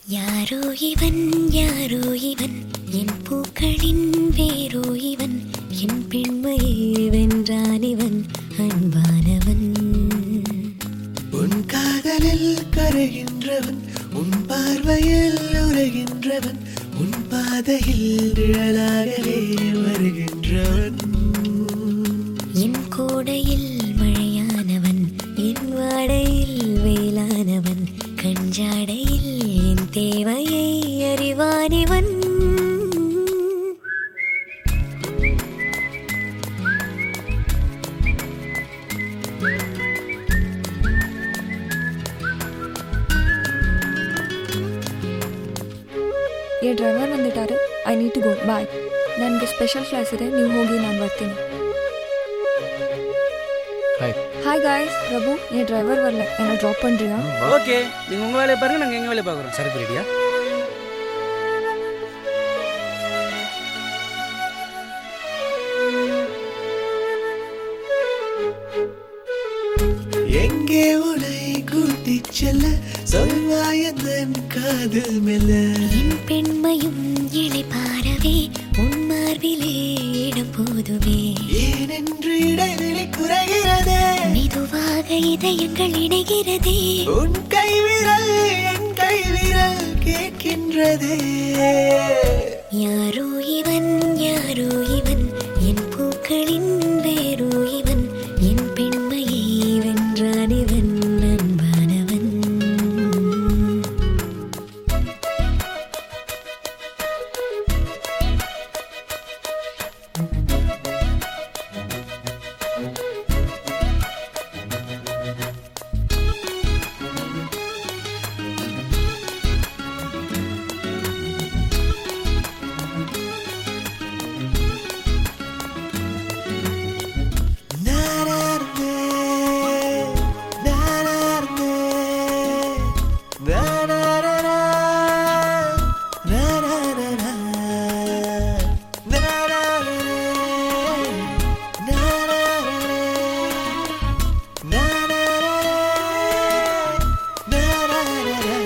யாரோ இவன் யாரோ இவன் என் பூக்களின் வேரோ இவன் என் பெண்மையை வென்றான் இவன் அன்பானவன் உன் காதலில் கரைகின்றவன் உன் பார்வையில் உரைகின்றவன் உன் பாதையில் நிழலாகவே வருகின்றவன் என் கோடையில் மழையானவன் என் வாடையில் வேளானவன் கஞ்சாடையில் என் தேவையை அறிவானிவன் ಈ ಡ್ರೈವರ್ ಬಂದಿಟ್ಟಾರೆ I need to go bye ನನಗೆ ಸ್ಪೆಷಲ್ ಕ್ಲಾಸ್ ಇದೆ ನೀವು ಹೋಗಿ ನಾನು ಬರ್ತೀನಿ ஹாய் ಹಾಯ್ ಗಾಯ್ಸ್ ಪ್ರಭು ಈ ಡ್ರೈವರ್ வரல என்ன ಡ್ರಾಪ್ பண்றியா ஓகே நீங்க உங்க வேலையை பாருங்க நாங்க எங்க வேலையை பாக்குறோம் சரக்கு ரெடியா எங்கே உன்னை கூட்டிச் செல்ல சொல்வாயந்தன் காதல் மெல்ல என் பெண்மையும் இளைப்பாரவே உன் மார்பிலே இடம் போதுமே ஏனென்று இடைவெளி குறைகிறதே மெதுவாக இதயங்கள் இணைகிறதே உன் கைவிரல் என் கைவிரல் கேட்கின்றதே யாரோ இவன் யாரோ இவன் என் பூக்களின் வேரோ இவன் என் பெண்மையை வென்றான் இவன் அன்பானவன் நானார்ந்தே, நானார்ந்தே, நானாரரா, நானாரரா, நானாரரே, நானாரரே, நானாரரே, நானாரரா.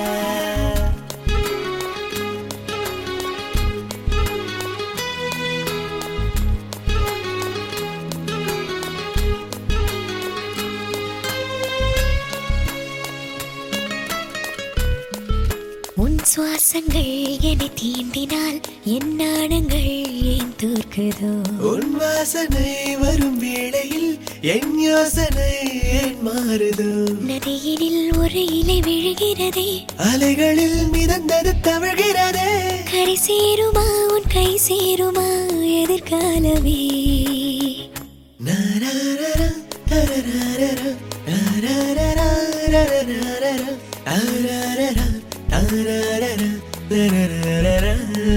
உன் சுவாசங்கள் என்னை தீண்டினால் என் நாணங்கள் ஏன் தோற்குதோ உன் வாசனை வரும் வேளையில் என் யோசனை ஏன் மாறுதோ நதியினில் ஒரு இலை விழுகிறதே அலைகளில் மிதந்தது தவழ்கிறதே கரை சேருமா உன் கை சேருமா எதிர்காலமே நாராரரா, தரராரரா, நாராரரா, ரரராரரா, ஆராரரா, ஆராரரா, ரரராரரா.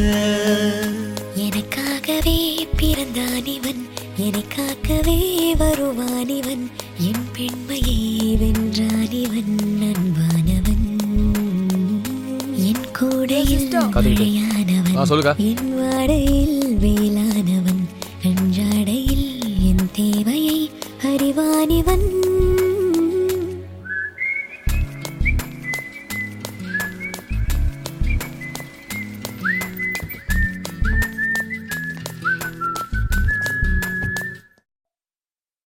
எனக்காகவே பிறந்தான் இவன் என்னை காக்கவே வருவான் இவன் என் பெண்மையை வென்றான் இவன் அன்பானவன் என் கூடையில் காதுகிட்டு. மழையானவன் ஆ, சொல்லுக்கா. என் வாடையில் வேளானவன் கஞ்சாடையில் என் தேவையை அறிவான் இவன்